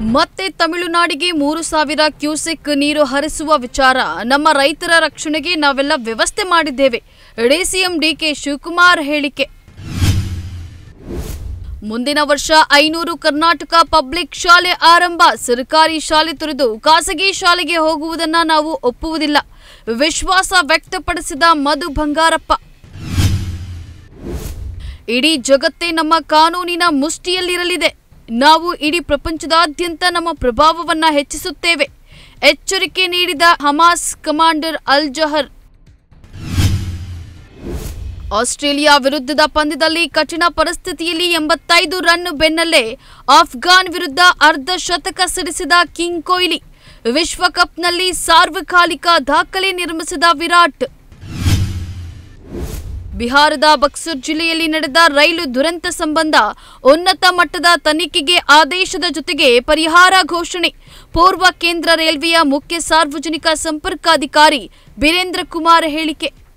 ಮತ್ತೆ ತಮಿಳುನಾಡಿಗೆ ಮೂರು ಸಾವಿರ ಕ್ಯೂಸೆಕ್ ನೀರು ಹರಿಸುವ ವಿಚಾರ ನಮ್ಮ ರೈತರ ರಕ್ಷಣೆಗೆ ನಾವೆಲ್ಲ ವ್ಯವಸ್ಥೆ ಮಾಡಿದ್ದೇವೆ ಡಿಸಿಎಂ ಡಿಕೆ ಶಿವಕುಮಾರ್ ಹೇಳಿಕೆ ಮುಂದಿನ ವರ್ಷ ಐನೂರು ಕರ್ನಾಟಕ ಪಬ್ಲಿಕ್ ಶಾಲೆ ಆರಂಭ ಸರ್ಕಾರಿ ಶಾಲೆ ತೊರೆದು ಖಾಸಗಿ ಶಾಲೆಗೆ ಹೋಗುವುದನ್ನ ನಾವು ಒಪ್ಪುವುದಿಲ್ಲ ವಿಶ್ವಾಸ ವ್ಯಕ್ತಪಡಿಸಿದ ಮಧು ಬಂಗಾರಪ್ಪ ಇಡೀ ಜಗತ್ತೇ ನಮ್ಮ ಕಾನೂನಿನ ಮುಷ್ಟಿಯಲ್ಲಿರಲಿದೆ ನಾವು ಇಡೀ ಪ್ರಪಂಚದಾದ್ಯಂತ ನಮ್ಮ ಪ್ರಭಾವವನ್ನ ಹೆಚ್ಚಿಸುತ್ತೇವೆ ಎಚ್ಚರಿಕೆ ನೀಡಿದ ಹಮಾಸ್ ಕಮಾಂಡರ್ ಅಲ್ ಜಹರ್ ಆಸ್ಟ್ರೇಲಿಯಾ ವಿರುದ್ಧದ ಪಂದ್ಯದಲ್ಲಿ ಕಠಿಣ ಪರಿಸ್ಥಿತಿಯಲ್ಲಿ ಎಂಬತ್ತೈದು ರನ್ ಬೆನ್ನಲ್ಲೇ ಆಫ್ಘಾನ್ ವಿರುದ್ಧ ಅರ್ಧ ಶತಕ ಸಿಡಿಸಿದ ಕಿಂಗ್ ಕೊಹ್ಲಿ ವಿಶ್ವಕಪ್ನಲ್ಲಿ ಸಾರ್ವಕಾಲಿಕ ದಾಖಲೆ ನಿರ್ಮಿಸಿದ ವಿರಾಟ್ ಬಿಹಾರದ ಬಕ್ಸರ್ ಜಿಲ್ಲೆಯಲ್ಲಿ ನಡೆದ ರೈಲು ದುರಂತ ಸಂಬಂಧ ಉನ್ನತ ಮಟ್ಟದ ತನಿಖೆಗೆ ಆದೇಶದ ಜೊತೆಗೆ ಪರಿಹಾರ ಘೋಷಣೆ ಪೂರ್ವ ಕೇಂದ್ರ ರೈಲ್ವೆಯ ಮುಖ್ಯ ಸಾರ್ವಜನಿಕ ಸಂಪರ್ಕಾಧಿಕಾರಿ ಬೀರೇಂದ್ರ ಕುಮಾರ್ ಹೇಳಿಕೆ